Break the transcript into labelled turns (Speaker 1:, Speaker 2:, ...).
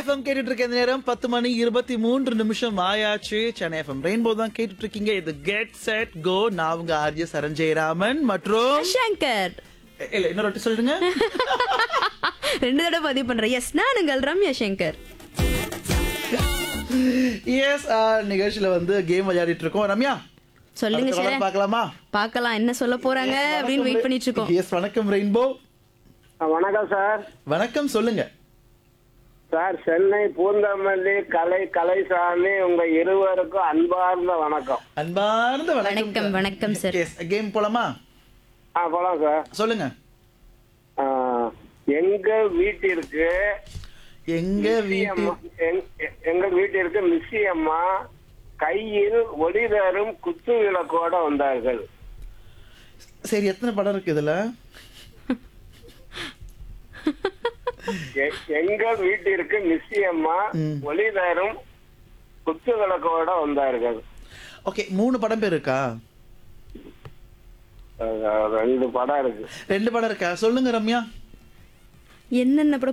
Speaker 1: FM கேட்டுட்டு இருக்க இந்த நேரம் பத்து மணி இருபத்தி மூன்று நிமிஷம் ஆயாச்சு சென்னை எஃப்எம் ரெயின்போ தான் கேட்டுட்டு இருக்கீங்க இது கெட் செட் கோ நான் உங்க ஆர்ஜி சரஞ்சயராமன் மற்றும்
Speaker 2: சங்கர்
Speaker 1: இல்ல இன்னொரு வாட்டி சொல்லுங்க
Speaker 2: ரெண்டு தடவை பதிவு பண்றேன் எஸ் நான் உங்கள் ரம்யா சங்கர்
Speaker 1: எஸ் நிகழ்ச்சியில வந்து கேம் விளையாடிட்டு இருக்கோம் ரம்யா
Speaker 2: சொல்லுங்க
Speaker 1: அடுத்த
Speaker 2: சார்
Speaker 1: caller பார்க்கலாமா
Speaker 2: பார்க்கலாம் என்ன சொல்ல போறாங்க அப்படின்னு வெயிட் பண்ணிட்டு இருக்கோம்
Speaker 1: எஸ் வணக்கம் ரெயின்போ
Speaker 3: வணக்கம் சார்
Speaker 1: வணக்கம் சொல்லுங்க
Speaker 3: சார் சென்னை பூந்தமல்லி கலை கலைசாமி உங்க இருவருக்கும் அன்பார்ந்த வணக்கம்
Speaker 1: அன்பார்ந்த
Speaker 2: வணக்கம் வணக்கம் சார்
Speaker 1: எஸ் கேம் போலாமா
Speaker 3: ஆ போலாம் சார்
Speaker 1: சொல்லுங்க
Speaker 3: ஆ, எங்க வீட்டிற்கு
Speaker 1: எங்க வீட்டு
Speaker 3: அம்மா- எங்- எ- எங்க வீட்டிற்கு மிஸ்ஸி அம்மா கையில் ஒளி தரும் குத்து விளக்கோட வந்தார்கள்
Speaker 1: சரி எத்தனை படம் இருக்கு இதுல
Speaker 3: எ- எங்க வீட்டிற்கு மிஸ்ஸி அம்மா
Speaker 1: ம்.
Speaker 3: ஒளி தரும் குத்து விளக்கோட வந்தார்கள்
Speaker 1: ஓகே மூணு படம் பேர் இருக்கா
Speaker 3: ஆ, ரெண்டு படம் இருக்கு
Speaker 1: ரெண்டு படம் இருக்கா சொல்லுங்க ரம்யா
Speaker 2: என்னென்ன படம்